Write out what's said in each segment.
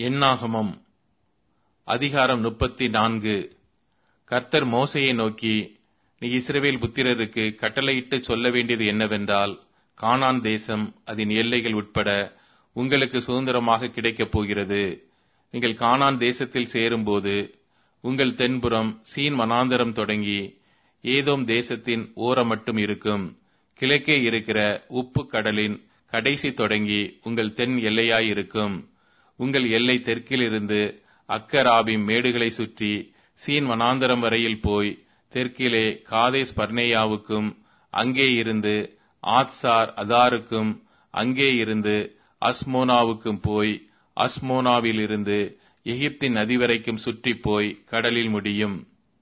எண்ணாகமம் அதிகாரம் முப்பத்தி நான்கு கர்த்தர் மோசையை நோக்கி நீ இஸ்ரவேல் புத்திரருக்கு கட்டளையிட்டு சொல்ல வேண்டியது என்னவென்றால் கானான் தேசம் அதன் எல்லைகள் உட்பட உங்களுக்கு சுதந்திரமாக கிடைக்கப் போகிறது நீங்கள் கானான் தேசத்தில் சேரும்போது உங்கள் தென்புறம் சீன் வனாந்தரம் தொடங்கி ஏதோம் தேசத்தின் ஓரம் மட்டும் இருக்கும் கிழக்கே இருக்கிற உப்பு கடலின் கடைசி தொடங்கி உங்கள் தென் எல்லையாயிருக்கும் உங்கள் எல்லை தெற்கிலிருந்து அக்கராபிம் மேடுகளை சுற்றி சீன் வனாந்தரம் வரையில் போய் தெற்கிலே காதேஸ் பர்னேயாவுக்கும் அங்கே இருந்து ஆத்சார் அதாருக்கும் அங்கே இருந்து அஸ்மோனாவுக்கும் போய் அஸ்மோனாவிலிருந்து எகிப்தின் நதி வரைக்கும் சுற்றி போய் கடலில் முடியும்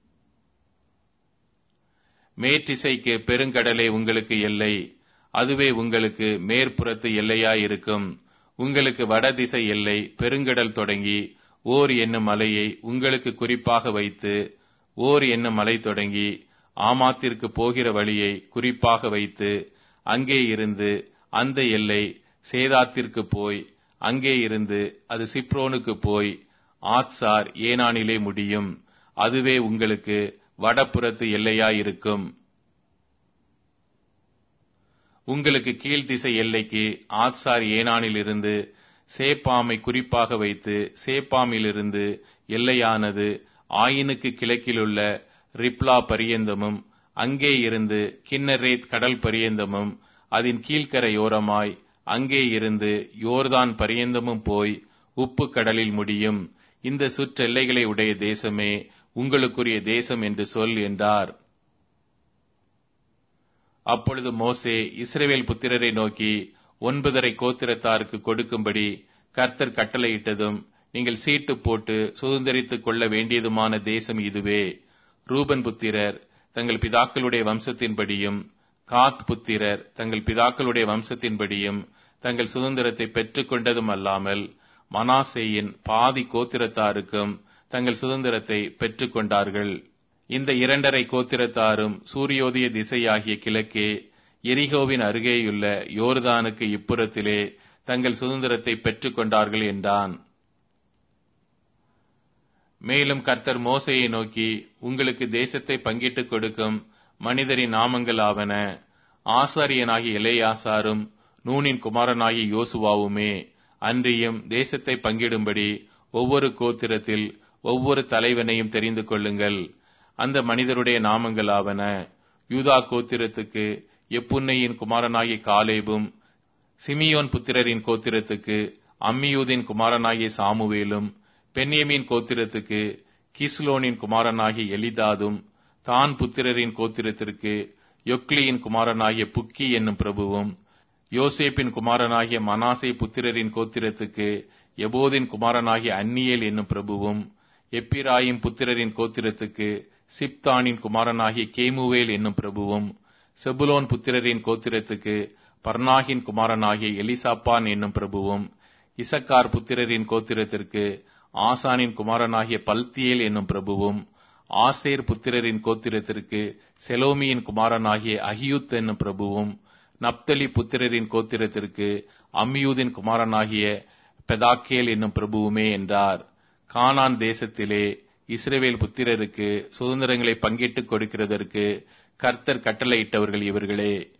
மேற்றிசைக்கு பெருங்கடலே உங்களுக்கு எல்லை அதுவே உங்களுக்கு மேற்புறத்து எல்லையாயிருக்கும் உங்களுக்கு வடதிசை எல்லை பெருங்கடல் தொடங்கி ஓர் என்னும் மலையை உங்களுக்கு குறிப்பாக வைத்து ஓர் என்னும் மலை தொடங்கி ஆமாத்திற்கு போகிற வழியை குறிப்பாக வைத்து அங்கே இருந்து அந்த எல்லை சேதாத்திற்கு போய் அங்கே இருந்து அது சிப்ரோனுக்கு போய் ஆத்சார் ஏனானிலே முடியும் அதுவே உங்களுக்கு வடபுறத்து எல்லையாயிருக்கும் உங்களுக்கு கீழ்த்திசை எல்லைக்கு ஆத்சார் ஏனானிலிருந்து சேப்பாமை குறிப்பாக வைத்து சேப்பாமிலிருந்து எல்லையானது ஆயினுக்கு கிழக்கிலுள்ள ரிப்லா பரியந்தமும் அங்கே இருந்து கிண்ணரேத் கடல் பரியந்தமும் அதன் கீழ்க்கரையோரமாய் அங்கே இருந்து யோர்தான் பரியந்தமும் போய் உப்பு கடலில் முடியும் இந்த சுற்றெல்லைகளை உடைய தேசமே உங்களுக்குரிய தேசம் என்று சொல் என்றார் அப்பொழுது மோசே இஸ்ரேவேல் புத்திரரை நோக்கி ஒன்பதரை கோத்திரத்தாருக்கு கொடுக்கும்படி கர்த்தர் கட்டளையிட்டதும் நீங்கள் சீட்டு போட்டு சுதந்திரித்துக் கொள்ள வேண்டியதுமான தேசம் இதுவே ரூபன் புத்திரர் தங்கள் பிதாக்களுடைய வம்சத்தின்படியும் காத் புத்திரர் தங்கள் பிதாக்களுடைய வம்சத்தின்படியும் தங்கள் சுதந்திரத்தை பெற்றுக் கொண்டதும் அல்லாமல் மனாசேயின் பாதி கோத்திரத்தாருக்கும் தங்கள் சுதந்திரத்தை பெற்றுக் கொண்டார்கள் இந்த இரண்டரை கோத்திரத்தாரும் சூரியோதய திசையாகிய கிழக்கே எரிகோவின் அருகேயுள்ள யோர்தானுக்கு இப்புறத்திலே தங்கள் சுதந்திரத்தை பெற்றுக் கொண்டார்கள் என்றான் மேலும் கர்த்தர் மோசையை நோக்கி உங்களுக்கு தேசத்தை பங்கிட்டுக் கொடுக்கும் மனிதரின் நாமங்களாவன ஆசாரியனாகிய இளையாசாரும் நூனின் குமாரனாகிய யோசுவாவுமே அன்றியும் தேசத்தை பங்கிடும்படி ஒவ்வொரு கோத்திரத்தில் ஒவ்வொரு தலைவனையும் தெரிந்து கொள்ளுங்கள் அந்த மனிதருடைய நாமங்களாவன யூதா கோத்திரத்துக்கு எப்புன்னையின் குமாரனாகிய காலேபும் சிமியோன் புத்திரரின் கோத்திரத்துக்கு அம்மியூதின் குமாரனாகிய சாமுவேலும் பென்யமின் கோத்திரத்துக்கு கிஸ்லோனின் குமாரனாகிய எலிதாதும் தான் புத்திரரின் கோத்திரத்திற்கு யொக்லியின் குமாரனாகிய புக்கி என்னும் பிரபுவும் யோசேப்பின் குமாரனாகிய மனாசே புத்திரரின் கோத்திரத்துக்கு எபோதின் குமாரனாகிய அந்நியேல் என்னும் பிரபுவும் எப்பிராயிம் புத்திரரின் கோத்திரத்துக்கு சிப்தானின் குமாரனாகிய கேமுவேல் என்னும் பிரபுவும் செபுலோன் புத்திரரின் கோத்திரத்துக்கு பர்னாகின் குமாரனாகிய எலிசாப்பான் என்னும் பிரபுவும் இசக்கார் புத்திரரின் கோத்திரத்திற்கு ஆசானின் குமாரனாகிய பல்தியேல் என்னும் பிரபுவும் ஆசேர் புத்திரரின் கோத்திரத்திற்கு செலோமியின் குமாரனாகிய அகியூத் என்னும் பிரபுவும் நப்தலி புத்திரரின் கோத்திரத்திற்கு அம்மியூதின் குமாரனாகிய பெதாக்கேல் என்னும் பிரபுவுமே என்றார் கானான் தேசத்திலே இஸ்ரேவேல் புத்திரருக்கு சுதந்திரங்களை பங்கிட்டுக் கொடுக்கிறதற்கு கர்த்தர் கட்டளையிட்டவர்கள் இவர்களே